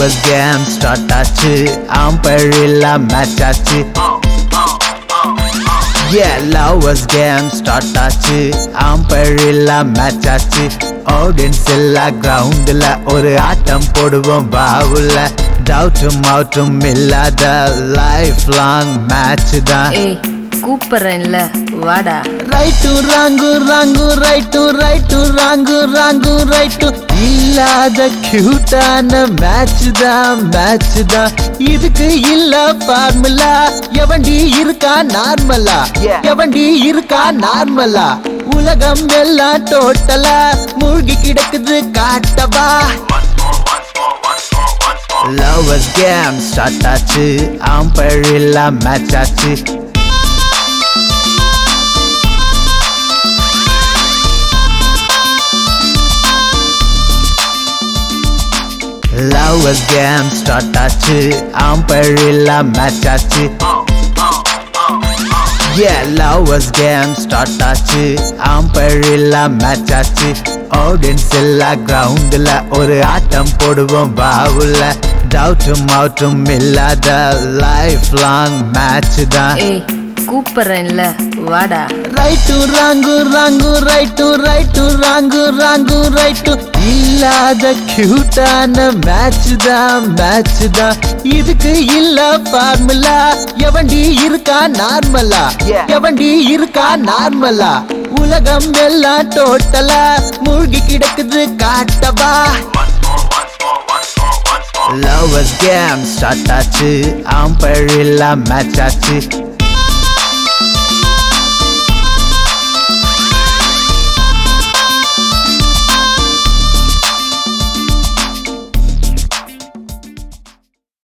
lovers game start ஆச்சு ஆம்பழில்லா match ஆச்சு Yeah, லவ்வர்ஸ் கேம் ஸ்டார்ட் ஆச்சு ஆம்பழில்லா மேட்ச் ஆச்சு ஆடியன்ஸ் எல்லா கிரவுண்டில் ஒரு ஆட்டம் போடுவோம் பாவுல டவுட்டும் அவுட்டும் இல்லாத லைஃப் லாங் மேட்ச் தான் ஏய் கூப்பிடுறேன்ல வாடா right wrong wrong right right wrong wrong right இல்லாத கியூட்டான மேட்ச் தான் மேட்ச் தான் இதுக்கு இல்ல ஃபார்முலா எவண்டி இருக்கா நார்மலா எவண்டி இருக்கா நார்மலா உலகம் எல்லாம் டோட்டலா மூழ்கி கிடக்குது காட்டவா லவ்வர்ஸ் கேம் ஸ்டார்ட் ஆச்சு ஆம்பழில்லா மேட்ச் ஆச்சு லவ்வர்ஸ் கேம் ஸ்டார்ட் ஆச்சு ஆம்பழில்லா மேட்ச் ஆச்சு Yeah, லவ்வர்ஸ் கேம் ஸ்டார்ட் ஆச்சு ஆம்பழில்லா மேட்ச் ஆச்சு ஆடியன்ஸ் எல்லா கிரவுண்டில் ஒரு ஆட்டம் போடுவோம் பாவுல டவுட்டும் அவுட்டும் இல்லாத லைஃப் லாங் மேட்ச் தான் ஏய் கூப்பிடுறேன்ல வாடா right wrong wrong right right wrong wrong right இல்லாத கியூட்டான மேட்ச் தான் மேட்ச் தான் இதுக்கு இல்ல ஃபார்முலா எவண்டி இருக்கா நார்மலா எவண்டி இருக்கா நார்மலா உலகம் எல்லாம் டோட்டலா மூழ்கி கிடக்குது காட்டவா லவ்வர்ஸ் கேம் ஸ்டார்ட் ஆச்சு ஆம்பழில்லா மேட்ச் ஆச்சு